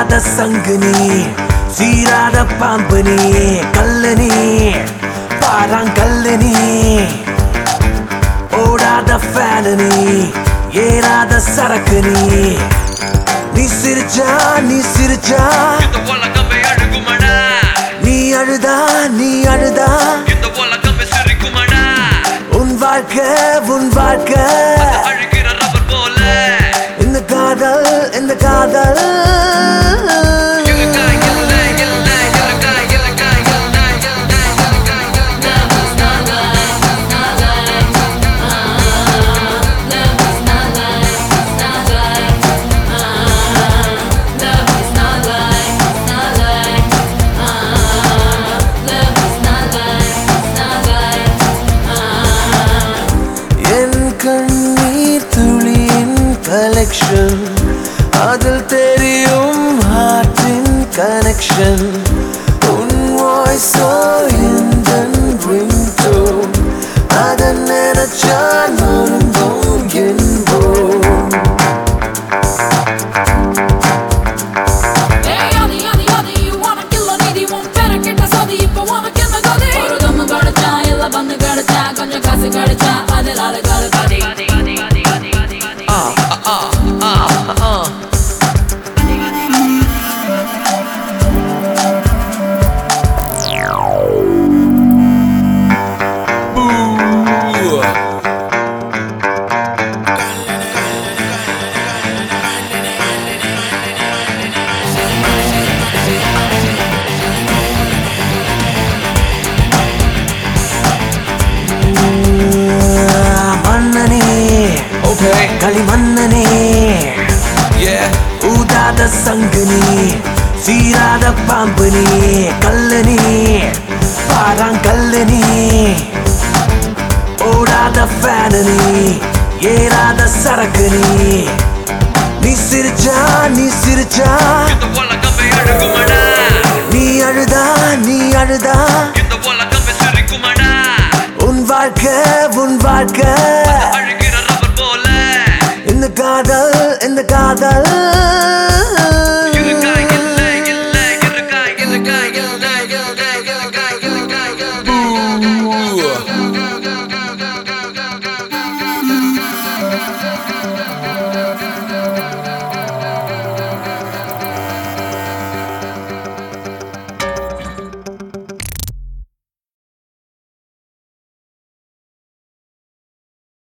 ஊதாத சங்கு நீ சீராத பாம்பு நீ கல்லு நீ பாறாங்கல்லு நீ ஓடாத ஃபேனு நீ ஏறாத சரக்கு நீ நீ சிரிச்சா நீ சிரிச்சா இந்த உலகமே அழுகுமடா நீ அழுதா நீ அழுதா இந்த உலகமே சிரிக்குமடா உன் வாழ்க்கை உன் வாழ்க்கை அழுகிற ரப்பர் போல இந்த காதல் இந்த காதல் இலக்கா இல்ல இல்ல இலக்கா இலக்கா இல்ல இல்ல என் கண்ணீர் துளியின் கலெக்ஷன் அதில் தெரியும் ஹார்ட்டின் கனெக்ஷன் உன் வாய்ஸோ எந்த ரிங்டோன் அதை நினைச்சா நொறுங்கும் என்போம் Hey, yadi, yadi, yadi, you wanna kill a needy, உன் பேரை கேட்டா சதி, இப்ப உனக்கு என்ன கதி? ஒரு தம்மு கிடைச்சா, இல்ல பந்து கிடைச்சா, கொஞ்சம் காசு கிடைச்சா, அதில் அழகாத கதி. மன்னனே Okay, களிமன்னனே yeah. ஊதாத சங்கு நீ சீராத பாம்பு நீ கல்லு நீ பாறாங்கல்லு நீ ஓடாத ஃபேனு நீ ஏறாத சரக்கு நீ நீ சிரிச்சா நீ சிரிச்சா இந்த உலகமே அழுகுமடா நீ அழுதா நீ அழுதா இந்த உலகமே சிரிக்குமடா உன் வாழ்க்கை உன் வாழ்க்கை அழுகிற ரப்பர் போல இந்த காதல் இந்த காதல்